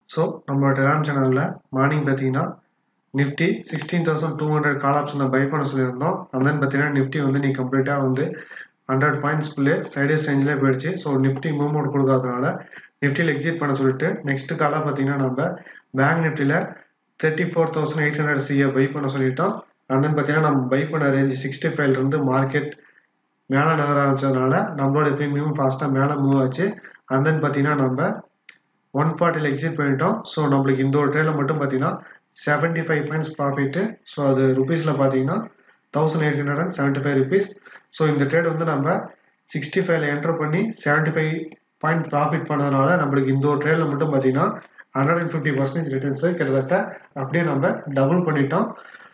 so நம்மளோட டெலாம் சேனலில் morning பார்த்தீங்கன்னா Nifty sixteen thousand two hundred call ஆப்ஷனை பை பண்ண சொல்லியிருந்தோம் and then பார்த்தீங்கன்னா நிஃப்டி வந்து நீ கம்ப்ளீட்டாக வந்து ஹண்ட்ரட் பாயிண்ட்ஸ்குள்ளே சைடஸ் ரேஞ்சிலே போயிடுச்சு ஸோ நிஃப்டி மூவ்மெண்ட் கொடுக்காதனால நிஃப்டியில் எக்ஸிட் பண்ண சொல்லிட்டு நெக்ஸ்ட் காலாக பார்த்தீங்கன்னா நம்ம பேங்க் நிஃப்டியில் thirty four thousand eight hundred சியை பை பண்ண சொல்லிட்டோம் and then பார்த்தீங்கன்னா நம்ம பை பண்ண ரேஞ்ச் சிக்ஸ்டி ஃபைவ்லேருந்து மார்க்கெட் மேலே நகர ஆரம்பிச்சதுனால நம்மளோட ப்ரீமியம் ஃபாஸ்ட்டாக மேலே மூவ் ஆச்சு and then பார்த்தீங்கன்னா நம்ம ஒன் ஃபார்ட்டியில் எக்ஸிட் பண்ணிட்டோம் ஸோ நம்மளுக்கு இந்த ஒரு ட்ரேடில் மட்டும் பார்த்தீங்கன்னா seventy five points profit so அது ருபீஸில் பார்த்தீங்கன்னா thousand eight hundred and seventy five rupees so இந்த ட்ரேட் வந்து நம்ம சிக்ஸ்டி ஃபைவ்ல என்டர் பண்ணி செவன்ட்டி ஃபைவ் பாயிண்ட் ப்ராஃபிட் பண்ணதுனால நம்மளுக்கு இந்த ஒரு ட்ரேடில் மட்டும் பார்த்தீங்கன்னா hundred and fifty percentage returns கிட்டத்தட்ட அப்படியே நம்ம டபுள் பண்ணிட்டோம்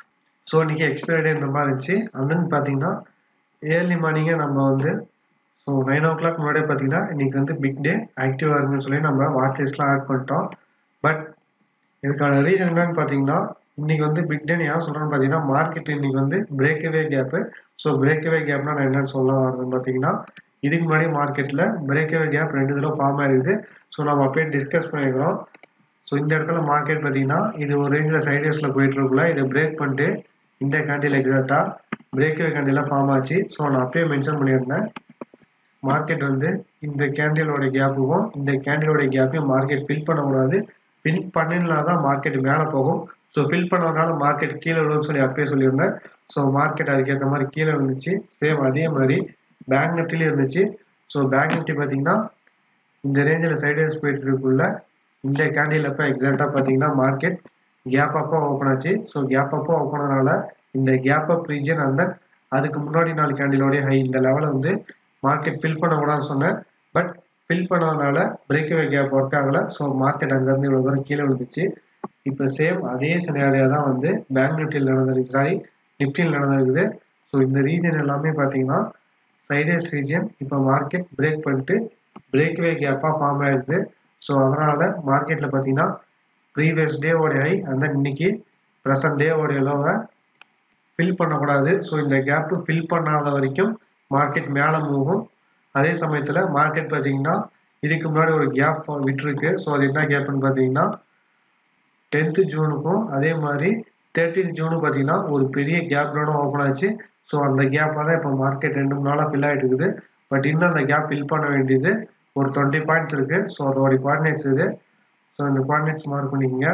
ஸோ இன்றைக்கி எக்ஸ்பைரி டே இந்த மாதிரி இருந்துச்சு and then பார்த்தீங்கன்னா ஏர்லி மார்னிங்கே நம்ம வந்து ஸோ நைன் ஓ கிளாக் முன்னாடியே பார்த்தீங்கன்னா இன்னைக்கு வந்து பிக் டே ஆக்டிவாக இருக்குன்னு சொல்லி நம்ம வாட்ச் லிஸ்ட்லாம் ஆட் பண்ணிட்டோம் பட் இதுக்கான ரீசன் என்னன்னு பார்த்தீங்கன்னா இன்னைக்கு வந்து பிக் டேன்னு ஏன் சொல்கிறேன்னு பார்த்தீங்கன்னா மார்க்கெட் இன்னைக்கு வந்து பிரேக்அவே கேப்பு ஸோ பிரேக்அவே கேப்னா நான் என்னன்னு சொல்ல வரேன்னு பார்த்தீங்கன்னா இதுக்கு முன்னாடி மார்க்கெட்டில் பிரேக்அவே கேப் ரெண்டு தடவை ஃபார்ம் ஆயிருக்குது ஸோ நம்ம அப்படியே டிஸ்கஸ் பண்ணிக்கிறோம் ஸோ இந்த இடத்துல மார்க்கெட் பார்த்தீங்கன்னா இது ஒரு ரேஞ்சில் சைடேஸில் போயிட்டு இருக்குள்ள இதை பிரேக் பண்ணிட்டு இந்த கேண்டில் எக்ஸாக்டாக பிரேக்அவே கேண்டிலாக ஃபார்ம் ஆச்சு ஸோ நான் அப்பயே மென்ஷன் பண்ணியிருந்தேன் மார்க்கெட் வந்து இந்த கேண்டிலோட கேப்புக்கும் இந்த கேண்டிலோட கேப்பையும் மார்க்கெட் ஃபில் பண்ணக்கூடாது ஃபில் பண்ணினா தான் மார்க்கெட் மேலே போகும் ஸோ ஃபில் பண்ணதுனால மார்க்கெட் கீழே விழுன்னு சொல்லி அப்பயே சொல்லியிருந்தேன் ஸோ மார்க்கெட் அதுக்கேற்ற மாதிரி கீழே விழுந்துச்சு சேம் அதே மாதிரி பேங்க் நிஃப்டிலையும் இருந்துச்சு ஸோ பேங்க் நிஃப்டி பார்த்தீங்கன்னா இந்த ரேஞ்சில் சைடேஸ் போயிட்டு இருக்குள்ள இந்த கேண்டில் அப்போ எக்ஸாக்டாக பார்த்தீங்கன்னா மார்க்கெட் கேப் அப்போ ஓப்பன் ஆச்சு ஸோ கேப் அப்போ ஓப்பன் ஆனால இந்த கேப் அப் ரீஜன் அந்த அதுக்கு முன்னாடி நாலு கேண்டிலோடைய ஹை இந்த லெவலில் வந்து மார்க்கெட் ஃபில் பண்ணக்கூடாதுன்னு சொன்னேன் பட் ஃபில் பண்ணதுனால பிரேக்அவே கேப் ஒர்க் ஆகலை ஸோ மார்க்கெட் அங்கேருந்து இவ்வளோ தூரம் கீழே விழுந்துச்சு இப்போ சேம் அதே சினாரியா தான் வந்து பேங்க் நிஃப்டியில் நடந்திருக்கு சாரி நிஃப்டியில் நடந்திருக்குது ஸோ இந்த ரீஜன் எல்லாமே பார்த்தீங்கன்னா சைடேஸ் ரீஜன் இப்போ மார்க்கெட் பிரேக் பண்ணிட்டு பிரேக்வே கேப்பாக ஃபார்ம் ஆயிருக்கு ஸோ அதனால் மார்க்கெட்டில் பார்த்தீங்கன்னா ப்ரீவியஸ் டேவோடைய ஹை அந்த இன்னைக்கு ப்ரெசன்ட் டேவோடைய லோவை ஃபில் பண்ணக்கூடாது ஸோ இந்த கேப்பு ஃபில் பண்ணாத வரைக்கும் மார்க்கெட் மேலே மூவும் அதே சமயத்தில் மார்க்கெட் பார்த்தீங்கன்னா இதுக்கு முன்னாடி ஒரு கேப் விட்டுருக்கு ஸோ அது என்ன கேப்னு பார்த்தீங்கன்னா டென்த்து ஜூனுக்கும் அதே மாதிரி தேர்ட்டீன் ஜூனு பார்த்தீங்கன்னா ஒரு பெரிய கேப்லோட ஓப்பன் ஆச்சு ஸோ அந்த கேப்பாக தான் இப்போ மார்க்கெட் ரெண்டு மூணு நாளாக ஃபில் ஆகிட்டு இருக்குது பட் இன்னும் அந்த கேப் ஃபில் பண்ண வேண்டியது ஒரு டுவெண்ட்டி பாயிண்ட்ஸ் இருக்குது ஸோ அதோடைய குவாடினேட்ஸ் இது ஸோ இந்த குவாடினேட்ஸ் மார்க் பண்ணிக்கோங்க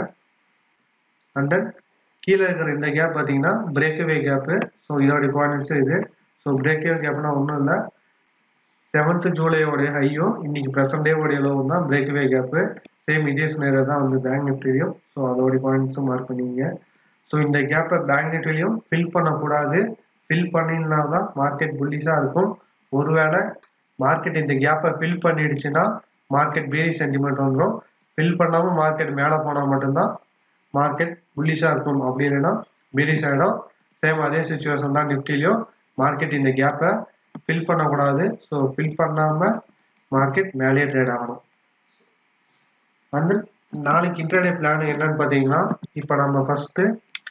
அண்ட் தென் கீழே இருக்கிற இந்த கேப் பார்த்தீங்கன்னா பிரேக்அவே கேப்பு ஸோ இதோடைய குவாடினேட்ஸ் இது ஸோ பிரேக்அவே கேப்னா ஒன்றும் இல்லை செவன்த் ஜூலையோடைய ஹையும் இன்னைக்கு ப்ரெசன்ட் டேவோடைய லோவும் தான் பிரேக்அவே கேப்பு சேம் இதே சினேரியா தான் வந்து பேங்க் நிஃப்டிலையும் ஸோ அதோடைய பாயிண்ட்ஸும் மார்க் பண்ணிங்க ஸோ இந்த கேப்பை பேங்க் நிஃப்டிலையும் ஃபில் பண்ணக்கூடாது ஃபில் பண்ணினா தான் மார்க்கெட் புல்லிஷாக இருக்கும் ஒருவேளை மார்க்கெட் இந்த கேப்பை ஃபில் பண்ணிடுச்சுன்னா மார்க்கெட் பேரி சென்டிமெண்ட் வந்துடும் ஃபில் பண்ணாமல் மார்க்கெட் மேலே போனால் மட்டும்தான் மார்க்கெட் புல்லிஷாக இருக்கும் அப்படி இல்லைன்னா பீரிஷ் ஆகிடும் சேம் அதே சுச்சுவேஷன் தான் நிஃப்டிலையும் மார்க்கெட் இந்த கேப்பை ஃபில் பண்ணக்கூடாது ஸோ ஃபில் பண்ணாமல் மார்க்கெட் மேலேயே ட்ரேட் ஆகணும் வந்து நாளைக்கு இன்டர்டே பிளான் என்னன்னு பார்த்தீங்கன்னா இப்போ நம்ம ஃபஸ்ட்டு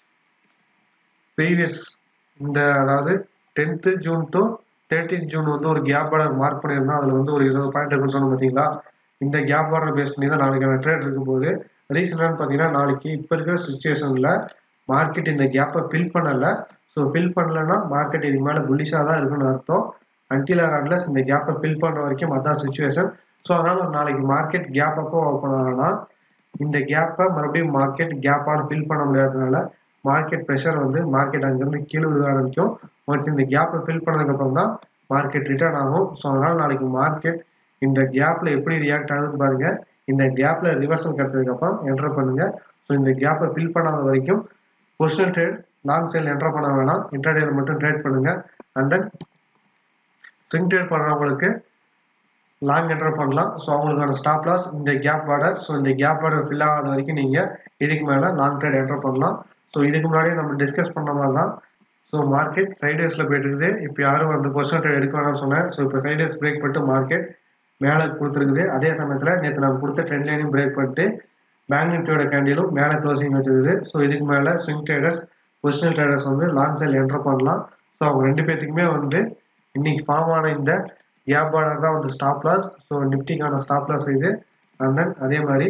ப்ரீவியஸ் இந்த அதாவது tenth June to thirteen June வந்து ஒரு கேப் ஆர்டர் மார்க் பண்ணியிருந்தோம் அதில் வந்து ஒரு இருபது பாயிண்ட் இருக்குன்னு சொன்னோம் பார்த்தீங்களா இந்த கேப் ஆர்டர் பேஸ் பண்ணி தான் நாளைக்கான ட்ரேட் இருக்கும் போது ரீசன் என்னன்னு பார்த்தீங்கன்னா நாளைக்கு இப்போ இருக்கிற சுச்சுவேஷனில் மார்க்கெட் இந்த கேப்பை ஃபில் பண்ணலை ஸோ ஃபில் பண்ணலைன்னா மார்க்கெட் இதுக்கு மேலே புல்லிஷாக தான் இருக்குன்னு அர்த்தம் அன்டில் ஆர் அட்லஸ் இந்த கேப்பை ஃபில் பண்ணுற வரைக்கும் அதான் சுச்சுவேஷன் ஸோ அதனால் நாளைக்கு மார்க்கெட் கேப் அப்போ ஓப்பன் ஆகலாம் இந்த கேப்பை மறுபடியும் மார்க்கெட் கேப்பால் ஃபில் பண்ண முடியாததுனால மார்க்கெட் ப்ரெஷர் வந்து மார்க்கெட் அங்கேருந்து கீழே விழுக ஆரம்பிக்கும் ஒன்ஸ் இந்த கேப்பை ஃபில் பண்ணதுக்கப்புறம் தான் மார்க்கெட் ரிட்டர்ன் ஆகும் ஸோ அதனால் நாளைக்கு மார்க்கெட் இந்த கேப்பில் எப்படி ரியாக்ட் ஆகுதுன்னு பாருங்கள் இந்த கேப்பில் ரிவர்சல் கிடச்சதுக்கப்புறம் என்டர் பண்ணுங்கள் ஸோ இந்த கேப்பை ஃபில் பண்ணாத வரைக்கும் position trade long sale enter பண்ண வேணாம் இன்டர்டேல மட்டும் ட்ரேட் பண்ணுங்கள் அண்ட் தென் ஸ்விங் ட்ரேட் பண்ணுறவங்களுக்கு லாங் என்டர் பண்ணலாம் ஸோ அவங்களுக்கான ஸ்டாப் லாஸ் இந்த கேப் ஆர்டர் ஸோ இந்த கேப் ஆர்டர் ஃபில் ஆகாத வரைக்கும் நீங்கள் இதுக்கு மேலே லாங் ட்ரேட் என்டர் பண்ணலாம் ஸோ இதுக்கு முன்னாடியே நம்ம டிஸ்கஸ் பண்ண மாதிரி தான் ஸோ மார்க்கெட் சைடேஸில் போயிட்டு இருக்குது இப்போ யாரும் வந்து பொசிஷன் ட்ரேட் எடுக்க வேணாம்னு சொன்னேன் ஸோ இப்போ சைடேஸ் பிரேக் பண்ணிட்டு மார்க்கெட் மேலே கொடுத்துருக்குது அதே சமயத்தில் நேற்று நம்ம கொடுத்த ட்ரெண்ட் லைனையும் பிரேக் பண்ணிட்டு பேங்க் நிஃப்டியோட கேண்டிலும் மேலே க்ளோசிங் வச்சிருக்குது ஸோ இதுக்கு மேலே ஸ்விங் ட்ரேடர்ஸ் பொசிஷனல் ட்ரேடர்ஸ் வந்து லாங் சேல் என்டர் பண்ணலாம் ஸோ அவங்க ரெண்டு பேர்த்துக்குமே வந்து இன்னைக்கு ஃபார்ம் ஆன இந்த கேப் ஆர்டர் தான் வந்து ஸ்டாப் லாஸ் ஸோ நிஃப்டிக்கான ஸ்டாப் லாஸ் இது அண்ட் தென் அதே மாதிரி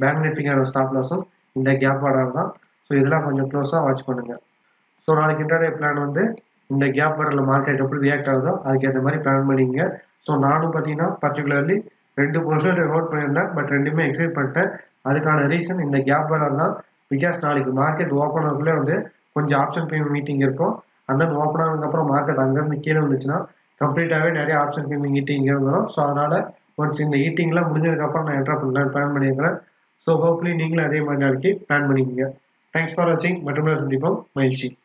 பேங்க் நிஃப்டிக்கான ஸ்டாப் லாஸும் இந்த கேப் ஆர்டர் தான் ஸோ இதெல்லாம் கொஞ்சம் க்ளோஸாக வாட்ச் பண்ணுங்கள் ஸோ நாளைக்கு இன்டர்டே பிளான் வந்து இந்த கேப் ஆர்டரில் மார்க்கெட் எப்படி ரியாக்ட் ஆகுதோ அதுக்கேற்ற மாதிரி பிளான் பண்ணிங்க ஸோ நானும் பார்த்தீங்கன்னா பர்டிகுலர்லி ரெண்டு பொசிஷன் ஹோல்ட் பண்ணியிருந்தேன் பட் ரெண்டுமே எக்ஸைட் பண்ணிட்டேன் அதுக்கான ரீசன் இந்த கேப் ஆர்டர் தான் பிகாஸ் நாளைக்கு மார்க்கெட் ஓப்பன் ஆகக்குள்ளே வந்து கொஞ்சம் ஆப்ஷன் பேமெண்ட் மீட்டிங் இருக்கும் அந்த தென் ஓப்பன் ஆனதுக்கப்புறம் மார்க்கெட் அங்கேருந்து கீழே வந்துச்சுன்னா கம்ப்ளீட்டாகவே நிறைய ஆப்ஷன் பேமெண்ட் ஈட்டிங் இங்கே வந்துடும் ஸோ அதனால் ஒன்ஸ் இந்த ஈட்டிங்லாம் முடிஞ்சதுக்கப்புறம் நான் என்ட்ரா பண்ணலாம் பிளான் பண்ணியிருக்கிறேன் ஸோ ஹோப்ஃபுல்லி நீங்களும் அதே மாதிரி நாளைக்கு பிளான் பண்ணிக்கோங்க தேங்க்ஸ் ஃபார் வாட்சிங் மற்றும் சந்திப்போம் மகிழ்ச்சி